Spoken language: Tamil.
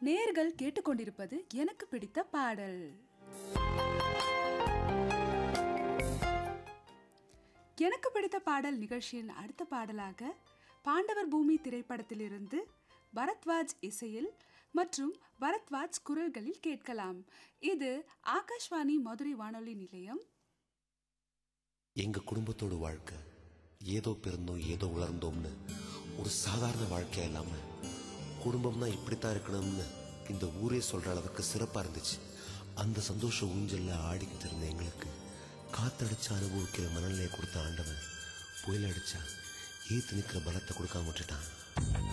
நேர்கள் கேட்டுக்கொண்டிருப்பது எனக்கு பிடித்த பாடல் எனக்கு பிடித்த பாடல் நிகழ்ச்சியின் அடுத்த பாடலாக பாண்டவர் பூமி திரைப்படத்திலிருந்து பரத்வாஜ் இசையில் மற்றும் பரத்வாஜ் குரல்களில் கேட்கலாம் இது ஆகாஷ்வாணி மதுரை வானொலி நிலையம் எங்க குடும்பத்தோட வாழ்க்கை ஏதோ பிறந்தோம் ஏதோ வளர்ந்தோம்னு ஒரு சாதாரண வாழ்க்கையா இல்லாம குடும்பம்னா இப்படித்தான் இருக்கணும்னு இந்த ஊரே சொல்ற அளவுக்கு சிறப்பா இருந்துச்சு அந்த சந்தோஷ ஊஞ்சல்ல ஆடிக்கிட்டு இருந்த எங்களுக்கு காத்தடிச்சு அனுபவிக்கிற மனநிலையை கொடுத்த ஆண்டவன் புயல் அடிச்சா ஏத்து நிக்கிற பலத்தை கொடுக்காம விட்டுட்டான்